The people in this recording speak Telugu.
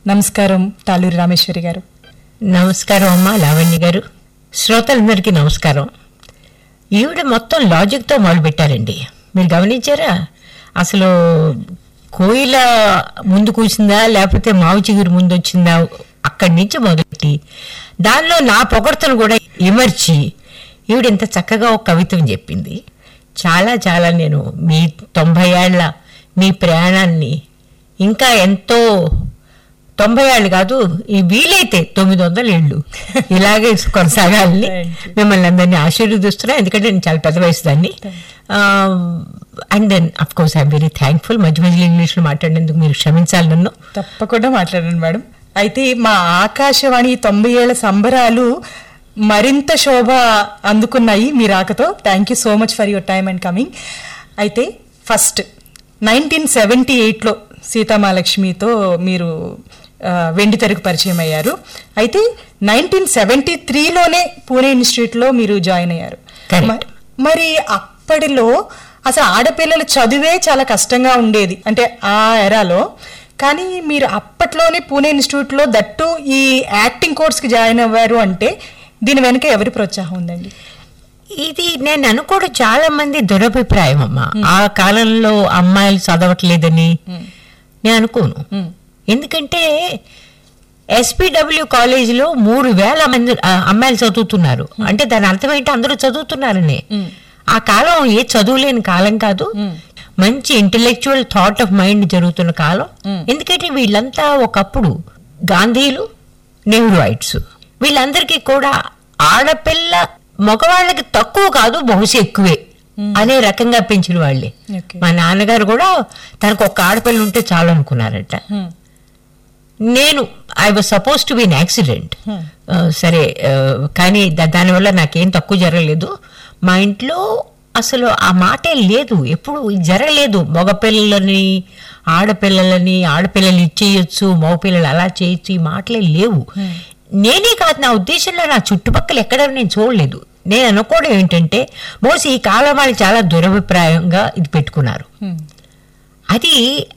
నమస్కారం తాళూరి రామేశ్వరి గారు నమస్కారం అమ్మా లావణ్య గారు శ్రోతలందరికీ నమస్కారం ఈవిడ మొత్తం లాజిక్తో మొదలుపెట్టారండి మీరు గమనించారా అసలు కోయిల ముందు కూర్చుందా లేకపోతే మావు చిగురు ముందు వచ్చిందా అక్కడి నుంచి మొదలెట్టి దానిలో నా పొగడ్తను కూడా ఇమర్చి ఈవిడ ఇంత చక్కగా ఒక కవితను చెప్పింది చాలా చాలా నేను మీ తొంభై ఏళ్ల మీ ప్రయాణాన్ని ఇంకా ఎంతో తొంభై ఏళ్ళు కాదు ఈ వీలైతే తొమ్మిది వందల ఏళ్ళు ఇలాగే కొనసాగాలని Thank you. మిమ్మల్ని అందరినీ ఆశీర్వదిస్తున్నా ఎందుకంటే నేను చాలా పెద్ద వయసు దాన్ని and then of course I'm very thankful మధ్య మధ్యలో ఇంగ్లీష్లో మాట్లాడినందుకు మీరు క్షమించాలి నన్ను తప్పకుండా మాట్లాడండి మేడం అయితే మా ఆకాశవాణి తొంభై ఏళ్ల సంబరాలు మరింత శోభ అందుకున్నాయి మీ రాకతో thank you so much for your time and coming అయితే ఫస్ట్ నైన్టీన్ సెవెంటీ ఎయిట్లో సీతామహాలక్ష్మితో మీరు ఆ, వెండి తెరకు పరిచయం అయ్యారు అయితే నైన్టీన్ సెవెంటీ త్రీలోనే పూణే ఇన్స్టిట్యూట్లో మీరు జాయిన్ అయ్యారు Correct. మ- మరి అప్పటిలో అసలు ఆడపిల్లల చదువే చాలా కష్టంగా ఉండేది అంటే ఆ ఎరాలో కానీ మీరు అప్పట్లోనే పూణే ఇన్స్టిట్యూట్లో దట్టు ఈ యాక్టింగ్ కోర్స్కి జాయిన్ అవ్వారు అంటే దీని వెనుక ఎవరి ప్రోత్సాహం ఉందండి ఇది నేను అనుకోవడం చాలా మంది దురభిప్రాయం అమ్మా ఆ కాలంలో అమ్మాయిలు చదవట్లేదని నేను అనుకోను ఎందుకంటే ఎస్పీడబ్ల్యూ కాలేజీలో మూడు వేల మంది ఆ, అమ్మాయిలు చదువుతున్నారు అంటే దాని అర్థం ఏంటి అందరూ చదువుతున్నారని ఆ కాలం ఏ చదువులేని కాలం కాదు మంచి ఇంటెలెక్చువల్ థాట్ ఆఫ్ మైండ్ జరుగుతున్న కాలం ఎందుకంటే వీళ్ళంతా ఒకప్పుడు గాంధీలు నెహ్రూయిట్స్ వీళ్ళందరికీ కూడా ఆడపిల్ల మగవాళ్ళకి తక్కువ కాదు బహుశా ఎక్కువే అనే రకంగా పెంచిన వాళ్ళే Okay. మా నాన్నగారు కూడా తనకు ఒక ఆడపిల్ల ఉంటే చాలు అనుకున్నారట నేను I was supposed to be an accident సరే ఆ, కానీ దా- దానివల్ల నాకేం తక్కువ జరగలేదు మా ఇంట్లో అసలు ఆ మాటే లేదు ఎప్పుడు జరగలేదు మగపిల్లలని ఆడపిల్లలని ఆడపిల్లలు ఇచ్చేయచ్చు మగపిల్లలు అలా చేయొచ్చు ఈ మాటలే లేవు నేనే కాదు నా ఉద్దేశంలో నా చుట్టుపక్కల ఎక్కడ నేను చూడలేదు నేను అనుకోవడం ఏంటంటే బహుశా ఈ కాలం వాళ్ళు చాలా దురభిప్రాయంగా ఇది పెట్టుకున్నారు అది